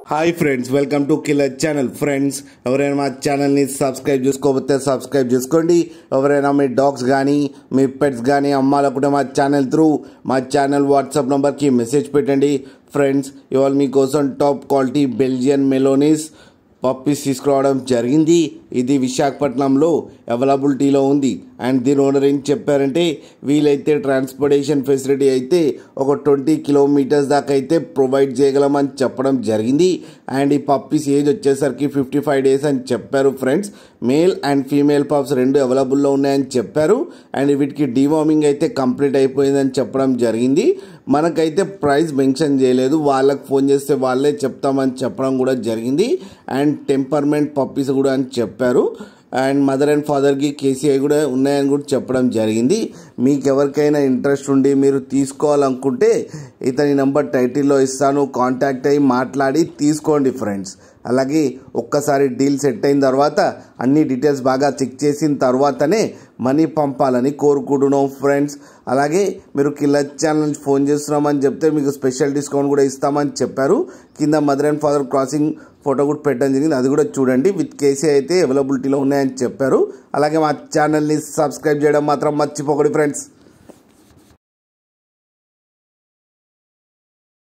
hi friends welcome to killer channel friends ఎవరైనా మా ఛానల్ని సబ్స్క్రైబ్ చేసుకోకపోతే సబ్స్క్రైబ్ చేసుకోండి ఎవరైనా మీ డాగ్స్ కానీ మీ పెట్స్ కానీ అమ్మాలనుకుంటే మా ఛానల్ త్రూ మా ఛానల్ వాట్సాప్ నెంబర్కి మెసేజ్ పెట్టండి ఫ్రెండ్స్ ఇవాళ మీకోసం top quality Belgian Malinois puppies తీసుకురావడం జరిగింది ఇది విశాఖపట్నంలో అవైలబిలిటీలో ఉంది అండ్ దీని ఓనర్ ఏం చెప్పారంటే వీలైతే ట్రాన్స్పోర్టేషన్ ఫెసిలిటీ అయితే ఒక ట్వంటీ కిలోమీటర్స్ దాకా అయితే ప్రొవైడ్ చేయగలమని చెప్పడం జరిగింది అండ్ ఈ పప్పీస్ ఏజ్ వచ్చేసరికి ఫిఫ్టీ ఫైవ్ డేస్ అని చెప్పారు friends male and female pups రెండు అవైలబుల్లో ఉన్నాయని చెప్పారు అండ్ వీటికి డివార్మింగ్ అయితే కంప్లీట్ అయిపోయిందని చెప్పడం జరిగింది మనకైతే ప్రైస్ మెన్షన్ చేయలేదు వాళ్ళకి ఫోన్ చేస్తే వాళ్ళే చెప్తామని చెప్పడం కూడా జరిగింది అండ్ టెంపర్మెంట్ పప్పీస్ కూడా అని చెప్పారు అండ్ మదర్ అండ్ ఫాదర్కి కేసీఐ కూడా ఉన్నాయని కూడా చెప్పడం జరిగింది మీకు ఎవరికైనా ఇంట్రెస్ట్ ఉండి మీరు తీసుకోవాలనుకుంటే ఇతని నెంబర్ టైటిల్లో ఇస్తాను కాంటాక్ట్ అయ్యి మాట్లాడి తీసుకోండి ఫ్రెండ్స్ అలాగే ఒక్కసారి డీల్ సెట్ అయిన తర్వాత అన్ని డీటెయిల్స్ బాగా చెక్ చేసిన తర్వాతనే మనీ పంపాలని కోరుకుంటున్నాం ఫ్రెండ్స్ అలాగే మీరు కిల్లర్ ఛానల్ నుంచి ఫోన్ చేస్తున్నామని చెప్తే మీకు స్పెషల్ డిస్కౌంట్ కూడా ఇస్తామని చెప్పారు కింద mother and father crossing photo కూడా పెట్టడం జరిగింది అది కూడా చూడండి విత్ కేసీ అయితే అవైలబిలిటీలో ఉన్నాయని చెప్పారు అలాగే మా ఛానల్ని సబ్స్క్రైబ్ చేయడం మాత్రం మర్చిపోకండి ఫ్రెండ్స్